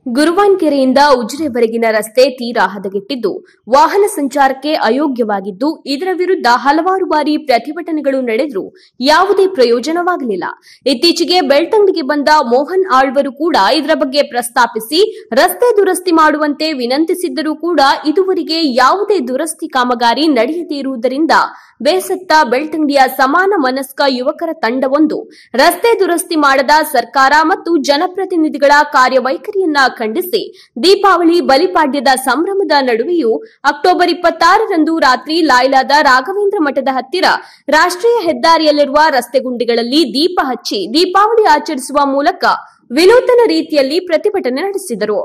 ಗುರುವಾನ್ಕೆರೆಯಿಂದ ಉಜಿರೆವರೆಗಿನ ರಸ್ತೆ ತೀರಾ ಹದಗೆಟ್ಟಿದ್ದು ವಾಹನ ಸಂಚಾರಕ್ಕೆ ಅಯೋಗ್ಯವಾಗಿದ್ದು ಇದರ ವಿರುದ್ಧ ಹಲವಾರು ಬಾರಿ ಪ್ರತಿಭಟನೆಗಳು ನಡೆದರೂ ಯಾವುದೇ ಪ್ರಯೋಜನವಾಗಲಿಲ್ಲ ಇತ್ತೀಚೆಗೆ ಬೆಳ್ತಂಗಡಿಗೆ ಬಂದ ಮೋಹನ್ ಆಳ್ವರು ಕೂಡ ಇದರ ಬಗ್ಗೆ ಪ್ರಸ್ತಾಪಿಸಿ ರಸ್ತೆ ದುರಸ್ತಿ ಮಾಡುವಂತೆ ವಿನಂತಿಸಿದ್ದರೂ ಕೂಡ ಇದುವರೆಗೆ ಯಾವುದೇ ದುರಸ್ತಿ ಕಾಮಗಾರಿ ನಡೆಯದೇ ಇರುವುದರಿಂದ ಬೇಸತ್ತ ಬೆಳ್ತಂಗಡಿಯ ಸಮಾನ ಮನಸ್ಕ ಯುವಕರ ತಂಡವೊಂದು ರಸ್ತೆ ದುರಸ್ತಿ ಮಾಡದ ಸರ್ಕಾರ ಮತ್ತು ಜನಪ್ರತಿನಿಧಿಗಳ ಕಾರ್ಯವೈಖರಿಯನ್ನ ಖಂಡಿಸಿ ದೀಪಾವಳಿ ಬಲಿಪಾಡ್ಯದ ಸಂಭ್ರಮದ ನಡುವೆಯೂ ಅಕ್ಟೋಬರ್ ಇಪ್ಪತ್ತಾರರಂದು ರಾತ್ರಿ ಲಾಯ್ಲಾದ ರಾಘವೇಂದ್ರ ಮಠದ ಹತ್ತಿರ ರಾಷ್ಟ್ರೀಯ ಹೆದ್ದಾರಿಯಲ್ಲಿರುವ ರಸ್ತೆ ಗುಂಡಿಗಳಲ್ಲಿ ದೀಪ ಹಚ್ಚಿ ದೀಪಾವಳಿ ಆಚರಿಸುವ ಮೂಲಕ ವಿನೂತನ ರೀತಿಯಲ್ಲಿ ಪ್ರತಿಭಟನೆ ನಡೆಸಿದರು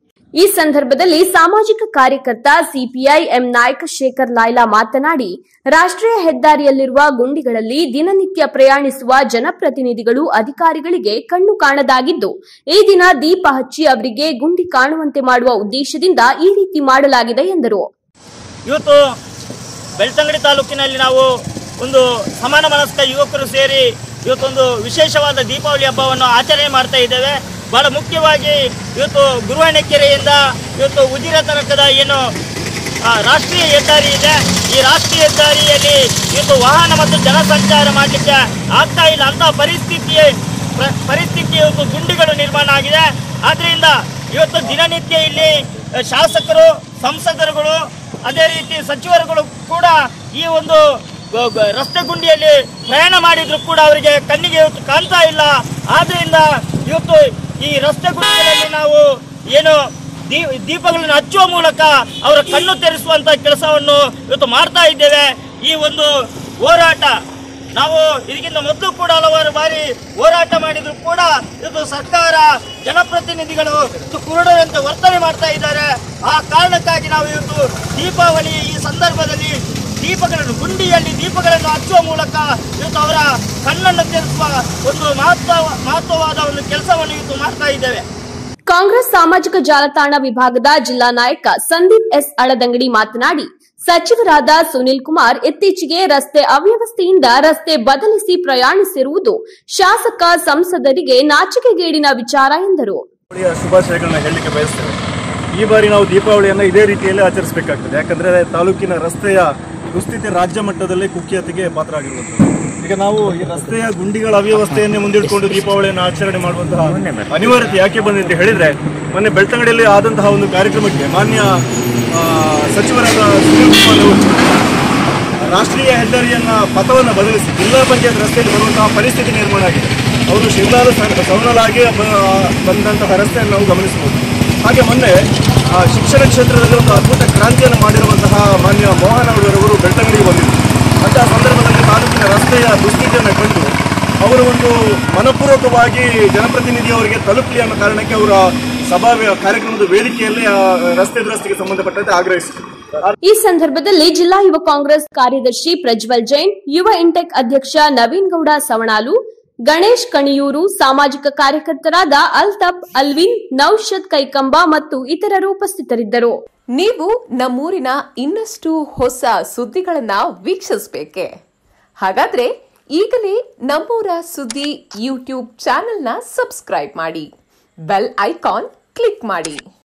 ಈ ಸಂದರ್ಭದಲ್ಲಿ ಸಾಮಾಜಿಕ ಕಾರ್ಯಕರ್ತ ಸಿಪಿಐ ಎಂ ನಾಯಕ ಶೇಖರ್ ಲಾಯ್ಲಾ ಮಾತನಾಡಿ ರಾಷ್ಟ್ರೀಯ ಹೆದ್ದಾರಿಯಲ್ಲಿರುವ ಗುಂಡಿಗಳಲ್ಲಿ ದಿನನಿತ್ಯ ಪ್ರಯಾಣಿಸುವ ಜನಪ್ರತಿನಿಧಿಗಳು ಅಧಿಕಾರಿಗಳಿಗೆ ಕಣ್ಣು ಕಾಣದಾಗಿದ್ದು ಈ ದಿನ ದೀಪ ಹಚ್ಚಿ ಅವರಿಗೆ ಗುಂಡಿ ಕಾಣುವಂತೆ ಮಾಡುವ ಉದ್ದೇಶದಿಂದ ಈ ರೀತಿ ಮಾಡಲಾಗಿದೆ ಎಂದರು ಇವತ್ತು ಬೆಳ್ತಂಗಡಿ ತಾಲೂಕಿನಲ್ಲಿ ನಾವು ಒಂದು ಸಮಾನ ಮನಸ್ಕ ಯುವಕರು ಸೇರಿ ಇವತ್ತೊಂದು ವಿಶೇಷವಾದ ದೀಪಾವಳಿ ಹಬ್ಬವನ್ನು ಆಚರಣೆ ಮಾಡ್ತಾ ಇದ್ದೇವೆ ಬಹಳ ಮುಖ್ಯವಾಗಿ ಇವತ್ತು ಗುರುವಣೆಕೆರೆಯಿಂದ ಇವತ್ತು ಉಜಿರ ತನಕದ ಏನು ಆ, ರಾಷ್ಟ್ರೀಯ ಹೆದ್ದಾರಿ ಇದೆ ಈ ರಾಷ್ಟ್ರೀಯ ಹೆದ್ದಾರಿಯಲ್ಲಿ ಇವತ್ತು ವಾಹನ ಮತ್ತು ಜನಸಂಚಾರ ಮಾಡಲಿಕ್ಕೆ ಆಗ್ತಾ ಇಲ್ಲ ಅಂತ ಪರಿಸ್ಥಿತಿ ಪ್ರ- ಪರಿಸ್ಥಿತಿ ಇವತ್ತು ಗುಂಡಿಗಳು ನಿರ್ಮಾಣ ಆಗಿದೆ ಆದ್ರಿಂದ ಇವತ್ತು ದಿನನಿತ್ಯ ಇಲ್ಲಿ ಅ, ಶಾಸಕರು ಸಂಸದರುಗಳು ಅದೇ ರೀತಿ ಸಚಿವರುಗಳು ಕೂಡ ಈ ಒಂದು ಗ- ಗ- ರಸ್ತೆ ಗುಂಡಿಯಲ್ಲಿ ಪ್ರಯಾಣ ಮಾಡಿದ್ರು ಕೂಡ ಅವರಿಗೆ ಕಣ್ಣಿಗೆ ಇವತ್ತು ಕಾಣ್ತಾ ಇಲ್ಲ ಆದ್ರಿಂದ ಇವತ್ತು ಈ ರಸ್ತೆ ಗುಂಡಿಗಳಲ್ಲಿ ನಾವು ಏನು ದೀ- ದೀಪಗಳನ್ನು ಹಚ್ಚುವ ಮೂಲಕ ಅವರ ಕಣ್ಣು ತೆರೆಸುವಂತ ಕೆಲಸವನ್ನು ಇವತ್ತು ಮಾಡ್ತಾ ಇದ್ದೇವೆ ಈ ಒಂದು ಹೋರಾಟ ನಾವು ಇದಕ್ಕಿಂತ ಮೊದಲು ಕೂಡ ಹಲವಾರು ಬಾರಿ ಹೋರಾಟ ಮಾಡಿದ್ರು ಕೂಡ ಇದು ಸರ್ಕಾರ ಜನಪ್ರತಿನಿಧಿಗಳು ಇದು ಕುರುಡರಂತೆ ವರ್ತನೆ ಮಾಡ್ತಾ ಇದ್ದಾರೆ ಆ ಕಾರಣಕ್ಕಾಗಿ ನಾವು ಇವತ್ತು ದೀಪಾವಳಿ ಈ ಸಂದರ್ಭದಲ್ಲಿ ದೀಪಗಳನ್ನು ಗುಂಡಿಯಲ್ಲಿ ದೀಪಗಳನ್ನು ಹಚ್ಚುವ ಮೂಲಕ ಇವತ್ತು ಅವರ ಕಣ್ಣನ್ನು ತೆರೆಸುವ ಒಂದು ಮಹತ್ವ ಮಹತ್ವವಾದ ಒಂದು ಕೆಲಸವನ್ನು ಇವತ್ತು ಮಾಡ್ತಾ ಇದ್ದೇವೆ ಕಾಂಗ್ರೆಸ್ ಸಾಮಾಜಿಕ ಜಾಲತಾಣ ವಿಭಾಗದ ಜಿಲ್ಲಾ ನಾಯಕ ಸಂದೀಪ್ ಎಸ್ ಅಳದಂಗಡಿ ಮಾತನಾಡಿ ಸಚಿವರಾದ ಸುನಿಲ್ ಕುಮಾರ್ ಇತ್ತೀಚೆಗೆ ರಸ್ತೆ ಅವ್ಯವಸ್ಥೆಯಿಂದ ರಸ್ತೆ ಬದಲಿಸಿ ಪ್ರಯಾಣಿಸಿರುವುದು ಶಾಸಕ ಸಂಸದರಿಗೆ ನಾಚಿಕೆಗೇಡಿನ ವಿಚಾರ ಎಂದರು ದೀಪಾವಳಿಯ ಶುಭಾಶಯಗಳನ್ನ ಹೇಳಲಿಕ್ಕೆ ಬಯಸ್ತೇವೆ ಈ ಬಾರಿ ನಾವು ದೀಪಾವಳಿಯನ್ನು ಇದೇ ರೀತಿಯಲ್ಲಿ ಆಚರಿಸಬೇಕಾಗ್ತದೆ ಯಾಕಂದ್ರೆ ತಾಲೂಕಿನ ರಸ್ತೆಯ ದುಸ್ಥಿತಿ ರಾಜ್ಯ ಮಟ್ಟದಲ್ಲಿ ಕುಖ್ಯಾತಿಗೆ ಪಾತ್ರ ಆಗಿರುವಂಥದ್ದು ಈಗ ನಾವು ಈ ರಸ್ತೆಯ ಗುಂಡಿಗಳ ಅವ್ಯವಸ್ಥೆಯನ್ನೇ ಮುಂದಿಟ್ಕೊಂಡು ದೀಪಾವಳಿಯನ್ನು ಆಚರಣೆ ಮಾಡುವಂತಹ ಅನಿವಾರ್ಯತೆ ಯಾಕೆ ಬಂದಿದೆ ಅಂತ ಹೇಳಿದ್ರೆ ಮೊನ್ನೆ ಬೆಳ್ತಂಗಡಿಯಲ್ಲಿ ಆದಂತಹ ಒಂದು ಕಾರ್ಯಕ್ರಮಕ್ಕೆ ಮಾನ್ಯ ಆ, ಸಚಿವರಾದ ಸುನೀಲ್ ಕುಮಾರ್ ಅವರು ರಾಷ್ಟ್ರೀಯ ಹೆದ್ದಾರಿಯನ್ನ ಪಥವನ್ನು ಬದಲಿಸಿ ಜಿಲ್ಲಾ ಪಂಚಾಯತ್ ರಸ್ತೆಯಲ್ಲಿ ಬರುವಂತಹ ಪರಿಸ್ಥಿತಿ ನಿರ್ಮಾಣ ಆಗಿದೆ ಅವರು ಶಿರ್ಲಾದ ಸವನಲಾಗಿ ಬಂದಂತಹ ರಸ್ತೆಯನ್ನು ನಾವು ಗಮನಿಸಬಹುದು ಹಾಗೆ ಮೊನ್ನೆ ಆ, ಶಿಕ್ಷಣ ಕ್ಷೇತ್ರದಲ್ಲಿ ಒಂದು ಅದ್ಭುತ ಕ್ರಾಂತಿಯನ್ನು ಮಾಡಿರುವಂತಹ ಮಾನ್ಯ ಮೋಹನ್ ಅವರವರು ಬೆಳ್ತಂಗಡಿಗೆ ಬಂದಿದ್ದರು ಅಂತಹ ಸಂದರ್ಭದಲ್ಲಿ ತಾಲೂಕಿನ ರಸ್ತೆಯ ದುಸ್ಥಿತಿಯನ್ನು ಕಂಡು ಅವರು ಒಂದು ಮನಪೂರ್ವಕವಾಗಿ ಜನಪ್ರತಿನಿಧಿಯವರಿಗೆ ತಲುಪಲಿ ಅನ್ನೋ ಕಾರಣಕ್ಕೆ ಅವರ ಸಭಾ ವ್ಯ- ಕಾರ್ಯಕ್ರಮದ ವೇದಿಕೆಯಲ್ಲಿ ಆ, ರಸ್ತೆ ದುರಸ್ತಿಗೆ ಸಂಬಂಧಪಟ್ಟಂತೆ ಆಗ್ರಹಿಸಿದರು ಈ ಸಂದರ್ಭದಲ್ಲಿ ಜಿಲ್ಲಾ ಯುವ ಕಾಂಗ್ರೆಸ್ ಕಾರ್ಯದರ್ಶಿ ಪ್ರಜ್ವಲ್ ಜೈನ್ ಯುವ ಇಂಟೆಕ್ ಅಧ್ಯಕ್ಷ ನವೀನ್ ಗೌಡ ಸವಣಾಲು ಗಣೇಶ್ ಕಣಿಯೂರು ಸಾಮಾಜಿಕ ಕಾರ್ಯಕರ್ತರಾದ ಅಲ್ತಫ್ ಅಲ್ವಿನ್ ನೌಷದ್ ಕೈಕಂಬ ಮತ್ತು ಇತರರು ಉಪಸ್ಥಿತರಿದ್ದರು ನೀವು ನಮ್ಮೂರಿನ ಇನ್ನಷ್ಟು ಹೊಸ ಸುದ್ದಿಗಳನ್ನ ವೀಕ್ಷಿಸಬೇಕೆ ಹಾಗಾದ್ರೆ ಈಗಲೇ ನಮ್ಮೂರ ಸುದ್ದಿ ಯೂಟ್ಯೂಬ್ ಚಾನೆಲ್ನ ಸಬ್ಸ್ಕ್ರೈಬ್ ಮಾಡಿ ಬೆಲ್ ಐಕಾನ್ ಕ್ಲಿಕ್ ಮಾಡಿ